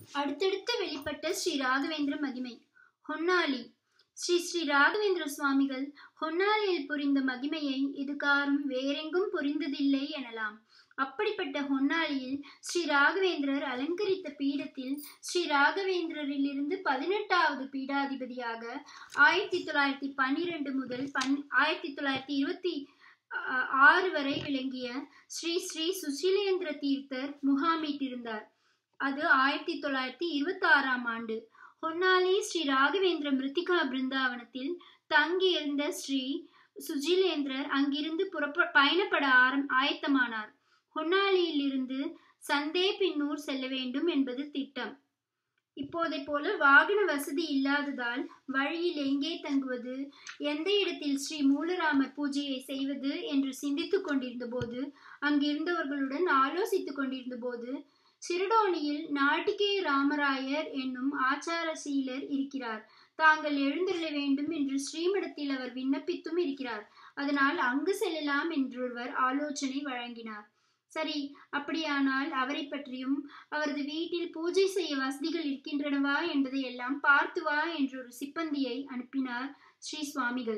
அடுத்தடுத்து வெளிப்பட்ட ஸ்ரீ ராகவேந்திர மகிமை ஹொன்னாளி ஸ்ரீ ஸ்ரீ ராகவேந்திர சுவாமிகள் ஹொன்னாளியில் புரிந்த மகிமையை இதுகாரும் வேறெங்கும் புரிந்ததில்லை எனலாம் அப்படிப்பட்ட ஹொன்னாளியில் ஸ்ரீ ராகவேந்திரர் அலங்கரித்த பீடத்தில் ஸ்ரீ ராகவேந்திரரிலிருந்து பதினெட்டாவது பீடாதிபதியாக ஆயிரத்தி தொள்ளாயிரத்தி பன்னிரெண்டு முதல் பன் ஆயிரத்தி தொள்ளாயிரத்தி இருபத்தி ஆ- ஆறு வரை விளங்கிய ஸ்ரீ ஸ்ரீ சுசீலேந்திர தீர்த்தர் முகாமிட்டிருந்தார் அது ஆயிரத்தி தொள்ளாயிரத்தி இருபத்தி ஆறாம் ஆண்டு ஹொன்னாலி ஸ்ரீ ராகவேந்திர மிருத்திகா பிருந்தாவனத்தில் தங்கியிருந்த ஸ்ரீ சுஜிலேந்திரர் அங்கிருந்து புறப்ப பயணப்பட ஆரம் ஆயத்தமானார் ஹொன்னாலியிலிருந்து சந்தே பின்னூர் செல்ல வேண்டும் என்பது திட்டம் இப்போதை போல வாகன வசதி இல்லாததால் வழியில் எங்கே தங்குவது எந்த இடத்தில் ஸ்ரீ மூலராமர் பூஜையை செய்வது என்று சிந்தித்துக் கொண்டிருந்த போது அங்கிருந்தவர்களுடன் ஆலோசித்துக் கொண்டிருந்த போது சிறுடோனியில் நாட்டிகே ராமராயர் என்னும் ஆச்சாரசீலர் இருக்கிறார் தாங்கள் எழுந்தருள வேண்டும் என்று ஸ்ரீமடத்தில் அவர் விண்ணப்பித்தும் இருக்கிறார் அதனால் அங்கு செல்லலாம் என்றொருவர் ஆலோசனை வழங்கினார் சரி அப்படியானால் அவரை பற்றியும் அவரது வீட்டில் பூஜை செய்ய வசதிகள் இருக்கின்றனவா என்பதை எல்லாம் பார்த்து வா என்று ஒரு சிப்பந்தியை அனுப்பினார் ஸ்ரீ சுவாமிகள்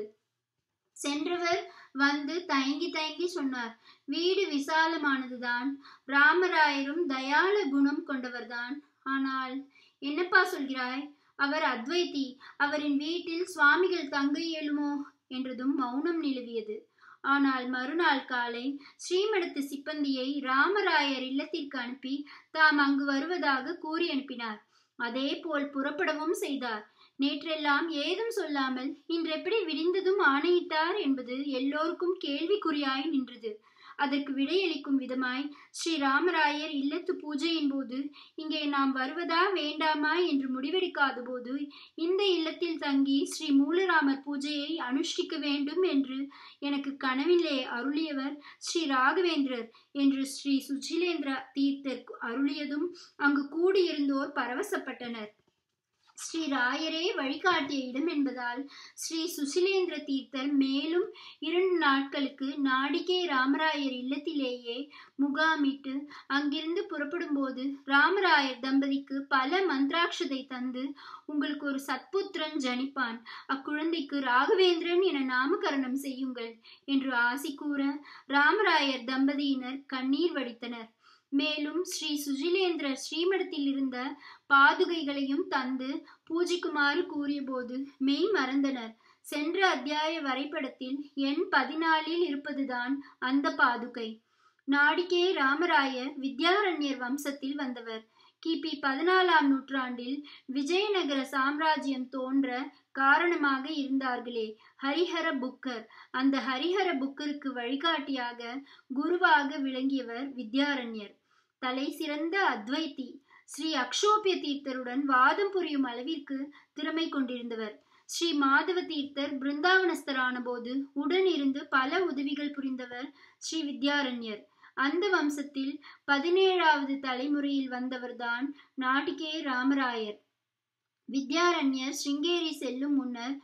சென்றவர் வந்து தயங்கி தயங்கி சொன்னார் வீடு விசாலமானதுதான் ராமராயரும் தயாள குணம் கொண்டவர்தான் ஆனால் என்னப்பா சொல்கிறாய் அவர் அத்வைதி அவரின் வீட்டில் சுவாமிகள் தங்க இயலுமோ என்றதும் மௌனம் நிலவியது ஆனால் மறுநாள் காலை ஸ்ரீமடத்து சிப்பந்தியை ராமராயர் இல்லத்திற்கு அனுப்பி தாம் அங்கு வருவதாக கூறி அனுப்பினார் அதே போல் புறப்படவும் செய்தார் நேற்றெல்லாம் ஏதும் சொல்லாமல் இன்றெப்படி விடிந்ததும் ஆணையிட்டார் என்பது எல்லோருக்கும் கேள்விக்குறியாய் நின்றது அதற்கு விடையளிக்கும் விதமாய் ஸ்ரீ ராமராயர் இல்லத்து பூஜையின் போது இங்கே நாம் வருவதா வேண்டாமா என்று முடிவெடுக்காத போது இந்த இல்லத்தில் தங்கி ஸ்ரீ மூலராமர் பூஜையை அனுஷ்டிக்க வேண்டும் என்று எனக்கு கனவிலே அருளியவர் ஸ்ரீ ராகவேந்திரர் என்று ஸ்ரீ சுஜிலேந்திர தீர்த்தர் அருளியதும் அங்கு கூடியிருந்தோர் பரவசப்பட்டனர் ஸ்ரீ ராயரே வழிகாட்டிய இடம் என்பதால் ஸ்ரீ சுசிலேந்திர தீர்த்தர் மேலும் இரண்டு நாட்களுக்கு நாடிகே ராமராயர் இல்லத்திலேயே முகாமிட்டு அங்கிருந்து புறப்படும்போது ராமராயர் தம்பதிக்கு பல மந்திராட்சதை தந்து உங்களுக்கு ஒரு சத்புத்திரன் ஜனிப்பான் அக்குழந்தைக்கு ராகவேந்திரன் என நாமகரணம் செய்யுங்கள் என்று ஆசி கூற ராமராயர் தம்பதியினர் கண்ணீர் வடித்தனர் மேலும் ஸ்ரீ சுஜிலேந்திர ஸ்ரீமடத்தில் இருந்த பாதுகைகளையும் தந்து பூஜிக்குமாறு கூறியபோது மெய் மறந்தனர் சென்ற அத்தியாய வரைபடத்தில் எண் பதினாலில் இருப்பதுதான் அந்த பாதுகை நாடிகே ராமராயர் வித்யாரண்யர் வம்சத்தில் வந்தவர் கிபி பதினாலாம் நூற்றாண்டில் விஜயநகர சாம்ராஜ்யம் தோன்ற காரணமாக இருந்தார்களே ஹரிஹர புக்கர் அந்த ஹரிஹர புக்கருக்கு வழிகாட்டியாக குருவாக விளங்கியவர் வித்யாரண்யர் தலை சிறந்த அத்வைத்தி ஸ்ரீ அக்ஷோபிய தீர்த்தருடன் வாதம் புரியும் அளவிற்கு திறமை கொண்டிருந்தவர் ஸ்ரீ மாதவ தீர்த்தர் பிருந்தாவனஸ்தரான போது உடன் இருந்து பல உதவிகள் புரிந்தவர் ஸ்ரீ வித்யாரண்யர் அந்த வம்சத்தில் பதினேழாவது தலைமுறையில் வந்தவர்தான் நாட்டிகே ராமராயர் வித்யாரண்யர் ஸ்ருங்கேரி செல்லும் முன்னர்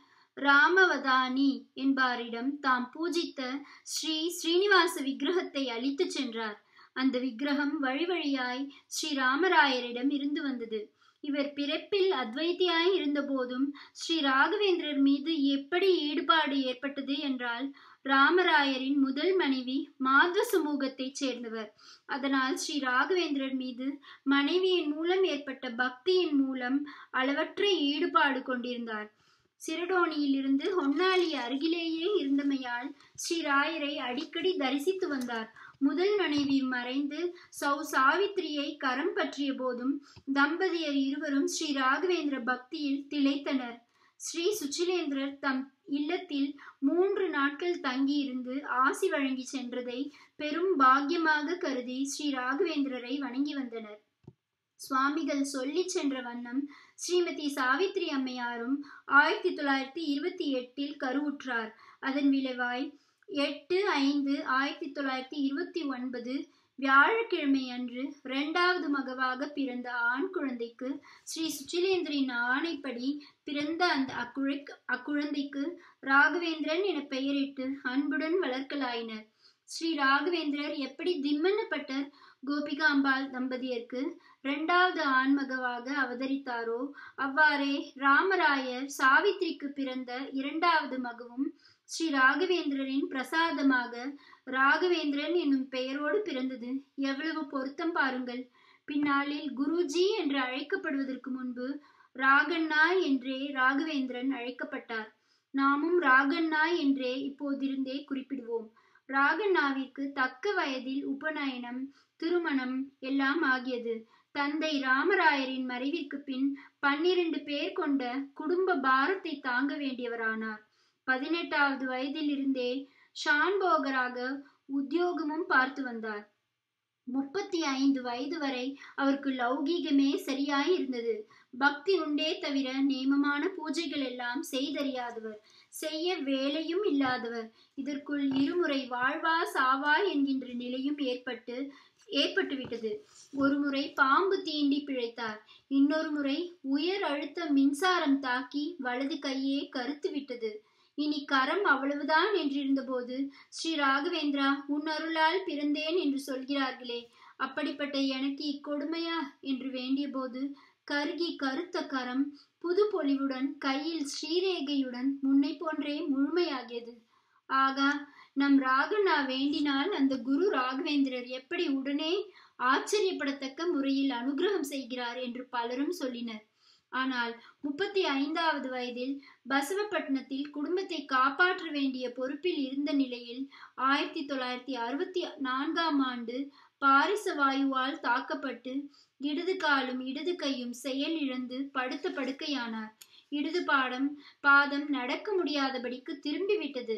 ராமவதானி என்பாரிடம் தாம் பூஜித்த ஸ்ரீ ஸ்ரீனிவாச விக்கிரகத்தை அழித்துச் சென்றார் அந்த விக்கிரகம் வழி வழியாய் ஸ்ரீ ராமராயரிடம் இருந்து வந்தது இவர் பிறப்பில் அத்வைத்தியாய் இருந்த போதும் ஸ்ரீ ராகவேந்திரர் மீது எப்படி ஈடுபாடு ஏற்பட்டது என்றால் ராமராயரின் முதல் மனைவி மாத்வ சமூகத்தைச் சேர்ந்தவர் அதனால் ஸ்ரீ ராகவேந்திரர் மீது மனைவியின் மூலம் ஏற்பட்ட பக்தியின் மூலம் அளவற்ற ஈடுபாடு கொண்டிருந்தார் சிறுடோனியிலிருந்து ஹொன்னாளி அருகிலேயே இருந்தமையால் ஸ்ரீ ராயரை அடிக்கடி தரிசித்து வந்தார் முதல் மனைவி மறைந்து சௌ சாவித்திரியை கரம் பற்றிய போதும் தம்பதியர் இருவரும் ஸ்ரீ ராகவேந்திர பக்தியில் திளைத்தனர் ஸ்ரீ சுச்சிலேந்திரர் தம் இல்லத்தில் மூன்று நாட்கள் தங்கியிருந்து ஆசி வழங்கி சென்றதை பெரும் பாக்கியமாக கருதி ஸ்ரீ ராகவேந்திரரை வணங்கி வந்தனர் சுவாமிகள் சொல்லிச் சென்ற வண்ணம் ஸ்ரீமதி சாவித்ரி அம்மையாரும் ஆயிரத்தி தொள்ளாயிரத்தி இருபத்தி எட்டில் கருவுற்றார் அதன் விளைவாய் எட்டு ஐந்து ஆயிரத்தி தொள்ளாயிரத்தி இருபத்தி ஒன்பது வியாழக்கிழமை அன்று இரண்டாவது மகவாக பிறந்த ஆண் குழந்தைக்கு ஸ்ரீ சுச்சிலேந்திரின் ஆணைப்படி பிறந்த அந்த அக்குழை அக்குழந்தைக்கு ராகவேந்திரன் என பெயரிட்டு அன்புடன் வளர்க்கலாயினர் ஸ்ரீ ராகவேந்திரர் எப்படி திம்மன்னப்பட்டர் கோபிகாம்பாள் தம்பதியருக்கு இரண்டாவது ஆண்மகவாக அவதரித்தாரோ அவ்வாறே ராமராயர் சாவித்திரிக்கு பிறந்த இரண்டாவது மகவும் ஸ்ரீ ராகவேந்திரரின் பிரசாதமாக ராகவேந்திரன் என்னும் பெயரோடு பிறந்தது எவ்வளவு பொருத்தம் பாருங்கள் பின்னாளில் குருஜி என்று அழைக்கப்படுவதற்கு முன்பு ராகண்ணா என்றே ராகவேந்திரன் அழைக்கப்பட்டார் நாமும் ராகண்ணா என்றே இப்போதிருந்தே குறிப்பிடுவோம் ராகண்ணாவிற்கு தக்க வயதில் உபநயனம் திருமணம் எல்லாம் ஆகியது தந்தை ராமராயரின் மறைவிற்கு பின் பன்னிரண்டு பேர் கொண்ட குடும்ப பாரத்தை தாங்க வேண்டியவரானார் பதினெட்டாவது வயதில் இருந்தே ஷான்போகராக உத்தியோகமும் பார்த்து வந்தார் முப்பத்தி ஐந்து வயது வரை அவருக்கு லௌகீகமே சரியாய் இருந்தது பக்தி உண்டே தவிர நேமமான பூஜைகள் எல்லாம் செய்தறியாதவர் செய்ய வேலையும் இல்லாதவர் இதற்குள் இருமுறை வாழ்வா சாவா என்கின்ற நிலையும் ஏற்பட்டு ஏற்பட்டு விட்டது ஒரு முறை பாம்பு தீண்டி பிழைத்தார் இன்னொரு முறை உயர் அழுத்த மின்சாரம் தாக்கி வலது கையே கருத்து விட்டது இனி கரம் அவ்வளவுதான் என்றிருந்தபோது ஸ்ரீ ராகவேந்திரா உன் அருளால் பிறந்தேன் என்று சொல்கிறார்களே அப்படிப்பட்ட எனக்கு இக்கொடுமையா என்று வேண்டிய போது கருகி கருத்த கரம் புது பொலிவுடன் கையில் ஸ்ரீரேகையுடன் முன்னை போன்றே முழுமையாகியது ஆகா நம் ராகண்ணா வேண்டினால் அந்த குரு ராகவேந்திரர் எப்படி உடனே ஆச்சரியப்படத்தக்க முறையில் அனுகிரகம் செய்கிறார் என்று பலரும் சொல்லினர் ஆனால் முப்பத்தி ஐந்தாவது வயதில் பசவப்பட்டினத்தில் குடும்பத்தை காப்பாற்ற வேண்டிய பொறுப்பில் இருந்த நிலையில் ஆயிரத்தி தொள்ளாயிரத்தி அறுபத்தி நான்காம் ஆண்டு பாரிச வாயுவால் தாக்கப்பட்டு இடது காலும் இடது கையும் செயல் இழந்து படுத்த படுக்கையானார் இடது பாடம் பாதம் நடக்க முடியாதபடிக்கு திரும்பிவிட்டது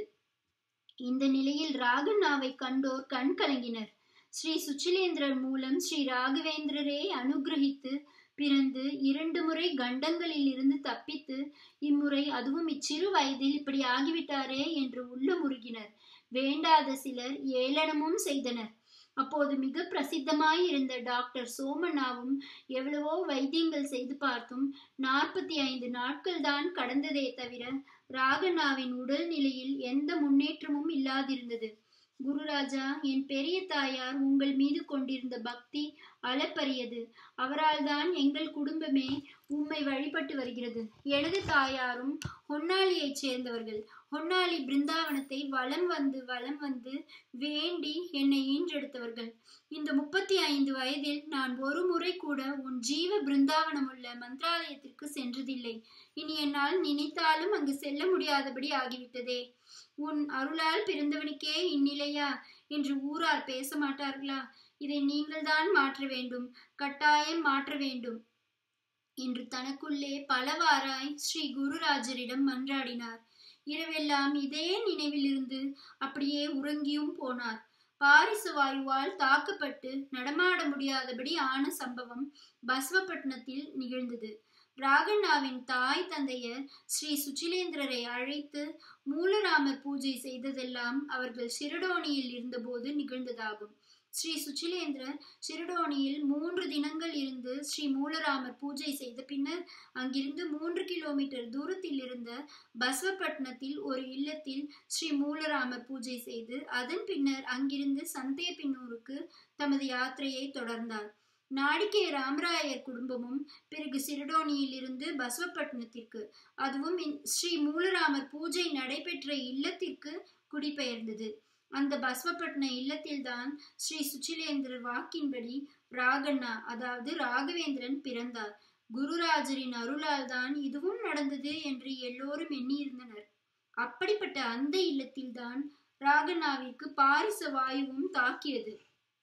இந்த நிலையில் ராகண்ணாவை கண்டோர் கண் கலங்கினர் ஸ்ரீ சுச்சிலேந்திரர் மூலம் ஸ்ரீ ராகவேந்திரரே அனுகிரகித்து பிறந்து இரண்டு முறை கண்டங்களில் இருந்து தப்பித்து இம்முறை அதுவும் இச்சிறு வயதில் இப்படி ஆகிவிட்டாரே என்று உள்ள முருகினர் வேண்டாத சிலர் ஏளனமும் செய்தனர் அப்போது மிக பிரசித்தமாய் இருந்த டாக்டர் சோமண்ணாவும் எவ்வளவோ வைத்தியங்கள் செய்து பார்த்தும் நாற்பத்தி ஐந்து நாட்கள் தான் கடந்ததே தவிர ராகண்ணாவின் உடல் நிலையில் எந்த முன்னேற்றமும் இல்லாதிருந்தது குருராஜா என் பெரிய தாயார் உங்கள் மீது கொண்டிருந்த பக்தி அளப்பரியது அவரால் தான் எங்கள் குடும்பமே உம்மை வழிபட்டு வருகிறது எனது தாயாரும் ஹொன்னாளியைச் சேர்ந்தவர்கள் ஹொன்னாளி பிருந்தாவனத்தை வலம் வந்து வலம் வந்து வேண்டி என்னை ஈன்றெடுத்தவர்கள் இந்த முப்பத்தி ஐந்து வயதில் நான் ஒரு முறை கூட உன் ஜீவ பிருந்தாவனம் உள்ள மந்திராலயத்திற்கு சென்றதில்லை இனி என்னால் நினைத்தாலும் அங்கு செல்ல முடியாதபடி ஆகிவிட்டதே உன் அருளால் பிறந்தவனுக்கே இந்நிலையா என்று ஊரார் பேச மாட்டார்களா இதை நீங்கள்தான் மாற்ற வேண்டும் கட்டாயம் மாற்ற வேண்டும் என்று தனக்குள்ளே பலவாராய் ஸ்ரீ குருராஜரிடம் மன்றாடினார் இரவெல்லாம் இதே நினைவிலிருந்து அப்படியே உறங்கியும் போனார் பாரிசு வாயுவால் தாக்கப்பட்டு நடமாட முடியாதபடி ஆன சம்பவம் பஸ்வப்பட்டினத்தில் நிகழ்ந்தது ராகண்ணாவின் தாய் தந்தையர் ஸ்ரீ சுச்சிலேந்திரரை அழைத்து மூலராமர் பூஜை செய்ததெல்லாம் அவர்கள் சிறுடோனியில் இருந்தபோது நிகழ்ந்ததாகும் ஸ்ரீ சுச்சிலேந்திரர் சிறுடோனியில் மூன்று தினங்கள் இருந்து ஸ்ரீ மூலராமர் பூஜை செய்த பின்னர் அங்கிருந்து மூன்று கிலோமீட்டர் தூரத்தில் இருந்த பஸ்வப்பட்டினத்தில் ஒரு இல்லத்தில் ஸ்ரீ மூலராமர் பூஜை செய்து அதன் பின்னர் அங்கிருந்து சந்தேபின்னூருக்கு தமது யாத்திரையை தொடர்ந்தார் நாடிக்கே ராமராயர் குடும்பமும் பிறகு சிறுடோனியில் இருந்து பஸ்வப்பட்டினத்திற்கு அதுவும் ஸ்ரீ மூலராமர் பூஜை நடைபெற்ற இல்லத்திற்கு குடிபெயர்ந்தது அந்த பஸ்வப்பட்டின இல்லத்தில்தான் ஸ்ரீ சுச்சிலேந்திரர் வாக்கின்படி ராகண்ணா அதாவது ராகவேந்திரன் பிறந்தார் குருராஜரின் அருளால் தான் இதுவும் நடந்தது என்று எல்லோரும் எண்ணியிருந்தனர் அப்படிப்பட்ட அந்த இல்லத்தில்தான் ராகண்ணாவிற்கு பாரிச வாயுவும் தாக்கியது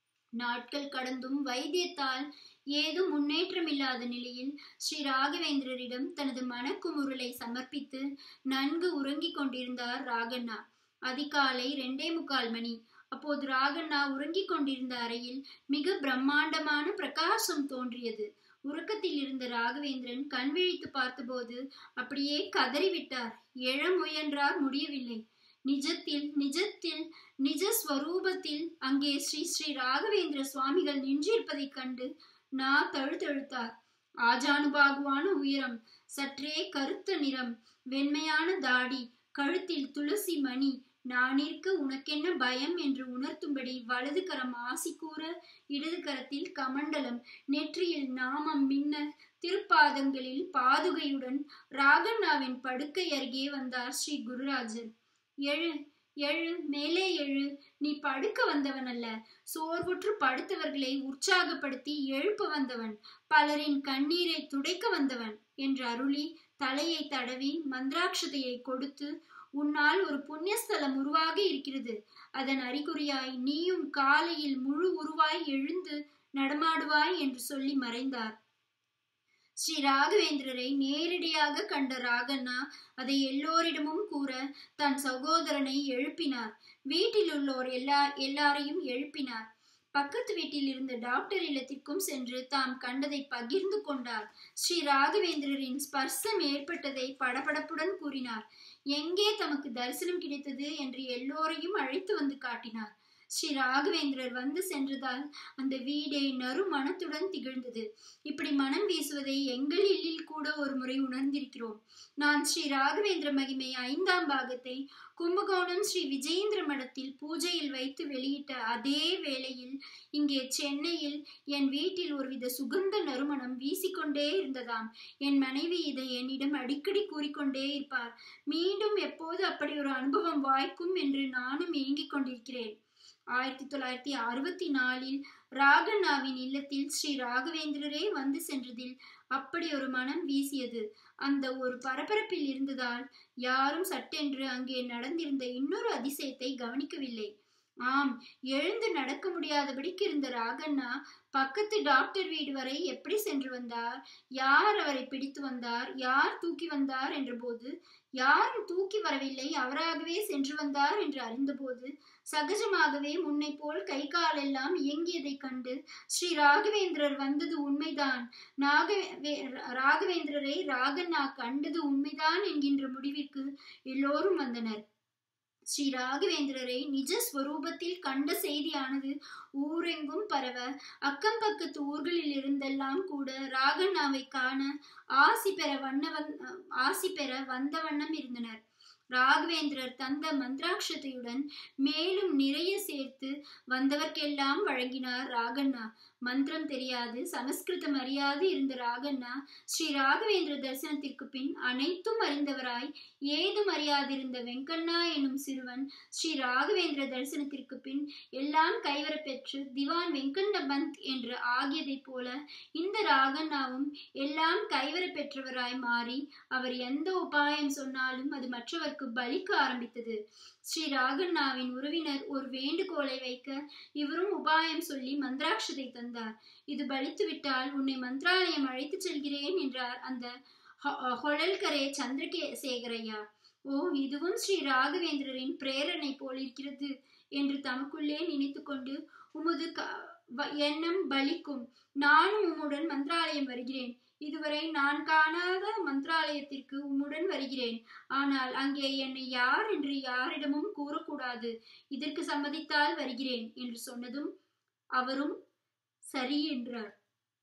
நாட்கள் கடந்தும் வைத்தியத்தால் ஏதும் முன்னேற்றமில்லாத நிலையில் ஸ்ரீ ராகவேந்திரரிடம் தனது மனக்குமுறலை சமர்ப்பித்து நன்கு உறங்கிக் கொண்டிருந்தார் ராகண்ணா அதிகாலை ரெண்டே முக்கால் மணி அப்போது ராகண்ணா உறங்கிக் கொண்டிருந்த அறையில் மிக பிரம்மாண்டமான பிரகாசம் தோன்றியது உறக்கத்தில் இருந்த ராகவேந்திரன் கண் விழித்து பார்த்தபோது அப்படியே கதறிவிட்டார் எழ முயன்றார் முடியவில்லை நிஜத்தில் நிஜத்தில் நிஜ ஸ்வரூபத்தில் அங்கே ஸ்ரீ ஸ்ரீ ராகவேந்திர சுவாமிகள் நின்றிருப்பதைக் கண்டு நா தழுத்தழுத்தார் ஆஜானுபாகுவான உயரம் சற்றே கருத்த நிறம் வெண்மையான தாடி கழுத்தில் துளசி மணி நான் இருக்க உனக்கென்ன பயம் என்று உணர்த்தும்படி வலது கரம் ஆசி கூற இடது கரத்தில் கமண்டலம் நெற்றியில் நாமம் மின்ன திருப்பாதங்களில் பாதுகையுடன் ராகண்ணாவின் படுக்கை அருகே வந்தார் ஸ்ரீ குருராஜர் எழு எழு மேலே எழு நீ படுக்க வந்தவன் அல்ல சோர்வுற்று படுத்தவர்களை உற்சாகப்படுத்தி எழுப்ப வந்தவன் பலரின் கண்ணீரை துடைக்க வந்தவன் என்று அருளி தலையை தடவி மந்திராட்சதையை கொடுத்து உன்னால் ஒரு புண்ணியஸ்தலம் உருவாகி இருக்கிறது அதன் அறிகுறியாய் நீயும் காலையில் முழு உருவாய் எழுந்து நடமாடுவாய் என்று சொல்லி மறைந்தார் ஸ்ரீ ராகவேந்திரரை நேரடியாக கண்ட ராகண்ணா அதை எல்லோரிடமும் கூற தன் சகோதரனை எழுப்பினார் வீட்டில் உள்ளோர் எல்லா எல்லாரையும் எழுப்பினார் பக்கத்து வீட்டில் இருந்த டாக்டர் இல்லத்திற்கும் சென்று தாம் கண்டதை பகிர்ந்து கொண்டார் ஸ்ரீ ராகவேந்திரரின் ஸ்பர்சம் ஏற்பட்டதை படபடப்புடன் கூறினார் எங்கே தமக்கு தரிசனம் கிடைத்தது என்று எல்லோரையும் அழைத்து வந்து காட்டினார் ஸ்ரீ ராகவேந்திரர் வந்து சென்றதால் அந்த வீடே நறு மனத்துடன் திகழ்ந்தது இப்படி மனம் வீசுவதை எங்கள் இல்லில் கூட ஒரு முறை உணர்ந்திருக்கிறோம் நான் ஸ்ரீ ராகவேந்திர மகிமை ஐந்தாம் பாகத்தை கும்பகோணம் ஸ்ரீ விஜயேந்திர மடத்தில் பூஜையில் வைத்து வெளியிட்ட அதே வேளையில் இங்கே சென்னையில் என் வீட்டில் ஒருவித சுகந்த நறுமணம் வீசிக்கொண்டே இருந்ததாம் என் மனைவி இதை என்னிடம் அடிக்கடி கூறிக்கொண்டே இருப்பார் மீண்டும் எப்போது அப்படி ஒரு அனுபவம் வாய்க்கும் என்று நானும் ஏங்கிக் கொண்டிருக்கிறேன் ஆயிரத்தி தொள்ளாயிரத்தி அறுபத்தி நாலில் ராகண்ணாவின் இல்லத்தில் ஸ்ரீ ராகவேந்திரரே வந்து சென்றதில் அப்படி ஒரு மனம் வீசியது அந்த ஒரு பரபரப்பில் இருந்ததால் யாரும் சட்டென்று அங்கே நடந்திருந்த இன்னொரு அதிசயத்தை கவனிக்கவில்லை ஆம் எழுந்து நடக்க முடியாதபடிக்கு இருந்த ராகண்ணா பக்கத்து டாக்டர் வீடு வரை எப்படி சென்று வந்தார் யார் அவரை பிடித்து வந்தார் யார் தூக்கி வந்தார் என்ற போது யாரும் தூக்கி வரவில்லை அவராகவே சென்று வந்தார் என்று அறிந்தபோது சகஜமாகவே முன்னை போல் கை காலெல்லாம் இயங்கியதைக் கண்டு ஸ்ரீ ராகவேந்திரர் வந்தது உண்மைதான் நாக ராகவேந்திரரை ராகண்ணா கண்டது உண்மைதான் என்கின்ற முடிவிற்கு எல்லோரும் வந்தனர் ஸ்ரீ ராகவேந்திரரை நிஜ ஸ்வரூபத்தில் கண்ட செய்தியானது ஊரெங்கும் பரவ அக்கம் பக்கத்து ஊர்களில் இருந்தெல்லாம் கூட ராகண்ணாவை காண ஆசி பெற வண்ணவன் ஆசி பெற வந்த வண்ணம் இருந்தனர் ராகவேந்திரர் தந்த மந்திராட்சதையுடன் மேலும் நிறைய சேர்த்து வந்தவர்க்கெல்லாம் வழங்கினார் ராகண்ணா மந்திரம் தெரியாது சமஸ்கிருதம் அறியாது இருந்த ராகண்ணா ஸ்ரீ ராகவேந்திர தரிசனத்திற்கு பின் அனைத்தும் அறிந்தவராய் ஏதும் அறியாதிருந்த வெங்கண்ணா எனும் சிறுவன் ஸ்ரீ ராகவேந்திர தரிசனத்திற்கு பின் எல்லாம் கைவரப்பெற்று திவான் வெங்கண்ண பந்த் என்று ஆகியதைப் போல இந்த ராகண்ணாவும் எல்லாம் கைவர பெற்றவராய் மாறி அவர் எந்த உபாயம் சொன்னாலும் அது மற்றவர்க்கு பலிக்க ஆரம்பித்தது ஸ்ரீ ராகண்ணாவின் உறவினர் ஒரு வேண்டுகோளை வைக்க இவரும் உபாயம் சொல்லி மந்திராட்சதை தந்தார் இது பலித்து விட்டால் உன்னை மந்திராலயம் அழைத்துச் செல்கிறேன் என்றார் அந்த ஹொழல்கரே சந்திரசேகரையா ஓ இதுவும் ஸ்ரீ ராகவேந்திரரின் பிரேரணை போலிருக்கிறது என்று தமக்குள்ளே நினைத்து கொண்டு உமது எண்ணம் பலிக்கும் நானும் உம்முடன் மந்திராலயம் வருகிறேன் இதுவரை நான் காணாத மந்திராலயத்திற்கு உம்முடன் வருகிறேன் ஆனால் அங்கே என்னை யார் என்று யாரிடமும் கூறக்கூடாது இதற்கு சம்மதித்தால் வருகிறேன் என்று சொன்னதும் அவரும் சரி என்றார்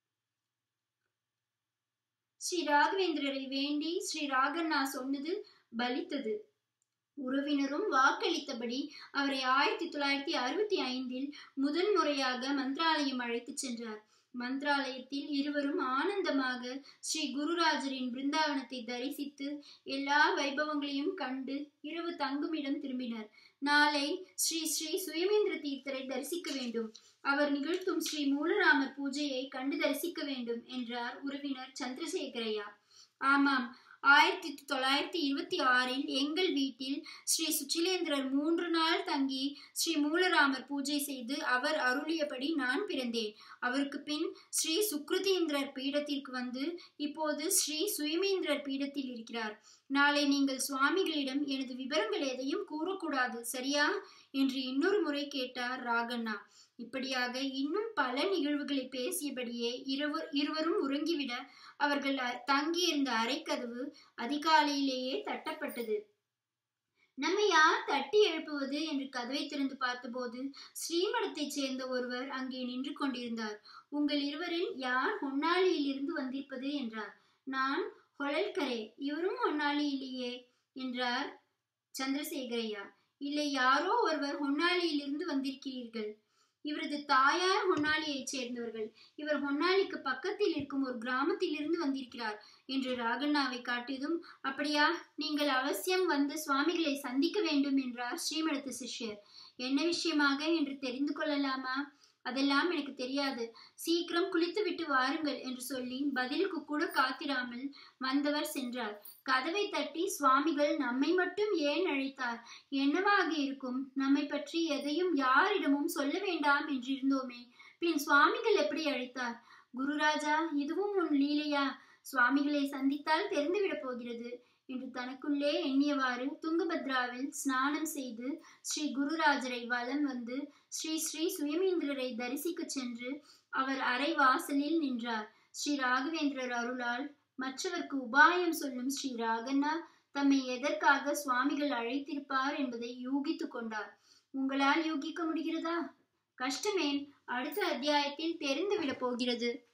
ஸ்ரீ ராகவேந்திரரை வேண்டி ஸ்ரீ ராகண்ணா சொன்னது பலித்தது உறவினரும் வாக்களித்தபடி அவரை ஆயிரத்தி தொள்ளாயிரத்தி அறுபத்தி ஐந்தில் முதன் முறையாக மந்திராலயம் அழைத்துச் சென்றார் மந்திராலயத்தில் இருவரும் ஆனந்தமாக ஸ்ரீ குருராஜரின் பிருந்தாவனத்தை தரிசித்து எல்லா வைபவங்களையும் கண்டு இரவு தங்குமிடம் திரும்பினர் நாளை ஸ்ரீ ஸ்ரீ சுயமேந்திர தீர்த்தரை தரிசிக்க வேண்டும் அவர் நிகழ்த்தும் ஸ்ரீ மூலராமர் பூஜையை கண்டு தரிசிக்க வேண்டும் என்றார் உறவினர் சந்திரசேகரையா ஆமாம் ஆயிரத்தி தொள்ளாயிரத்தி இருபத்தி ஆறில் எங்கள் வீட்டில் ஸ்ரீ சுச்சிலேந்திரர் மூன்று நாள் தங்கி ஸ்ரீ மூலராமர் பூஜை செய்து அவர் அருளியபடி நான் பிறந்தேன் அவருக்கு பின் ஸ்ரீ சுக்ருதீந்திரர் பீடத்திற்கு வந்து இப்போது ஸ்ரீ சுயமேந்திரர் பீடத்தில் இருக்கிறார் நாளை நீங்கள் சுவாமிகளிடம் எனது விவரங்கள் எதையும் கூறக்கூடாது சரியா என்று இன்னொரு முறை கேட்டார் ராகண்ணா இப்படியாக இன்னும் பல நிகழ்வுகளை பேசியபடியே இருவர் இருவரும் உறங்கிவிட அவர்கள் தங்கியிருந்த அறைக்கதவு அதிகாலையிலேயே தட்டப்பட்டது நம்மை யார் தட்டி எழுப்புவது என்று கதவை திறந்து பார்த்தபோது ஸ்ரீமடத்தைச் சேர்ந்த ஒருவர் அங்கே நின்று கொண்டிருந்தார் உங்கள் இருவரில் யார் ஹொன்னாளியில் இருந்து வந்திருப்பது என்றார் நான் ஹொழல்கரே இவரும் ஹொன்னாளியிலேயே என்றார் சந்திரசேகரையா இல்லை யாரோ ஒருவர் ஹொன்னாலியிலிருந்து வந்திருக்கிறீர்கள் இவரது தாயார் ஹொன்னாலியைச் சேர்ந்தவர்கள் இவர் ஹொன்னாலிக்கு பக்கத்தில் இருக்கும் ஒரு கிராமத்திலிருந்து வந்திருக்கிறார் என்று ராகண்ணாவை காட்டியதும் அப்படியா நீங்கள் அவசியம் வந்து சுவாமிகளை சந்திக்க வேண்டும் என்றார் ஸ்ரீமடத்து சிஷ்யர் என்ன விஷயமாக என்று தெரிந்து கொள்ளலாமா அதெல்லாம் எனக்கு தெரியாது சீக்கிரம் குளித்து விட்டு வாருங்கள் என்று சொல்லி பதிலுக்கு கூட காத்திராமல் வந்தவர் சென்றார் கதவை தட்டி சுவாமிகள் நம்மை மட்டும் ஏன் அழைத்தார் என்னவாக இருக்கும் நம்மை பற்றி எதையும் யாரிடமும் சொல்ல வேண்டாம் என்றிருந்தோமே பின் சுவாமிகள் எப்படி அழைத்தார் குருராஜா இதுவும் உன் லீலையா சுவாமிகளை சந்தித்தால் தெரிந்துவிடப் போகிறது என்று தனக்குள்ளே எண்ணியவாறு துங்கபத்ராவில் ஸ்நானம் செய்து ஸ்ரீ குருராஜரை வலம் வந்து ஸ்ரீ ஸ்ரீ சுயமேந்திரரை தரிசிக்க சென்று அவர் அறை வாசலில் நின்றார் ஸ்ரீ ராகவேந்திரர் அருளால் மற்றவர்க்கு உபாயம் சொல்லும் ஸ்ரீ ராகண்ணா தம்மை எதற்காக சுவாமிகள் அழைத்திருப்பார் என்பதை யூகித்துக் கொண்டார் உங்களால் யூகிக்க முடிகிறதா கஷ்டமேன் அடுத்த அத்தியாயத்தில் தெரிந்துவிடப் போகிறது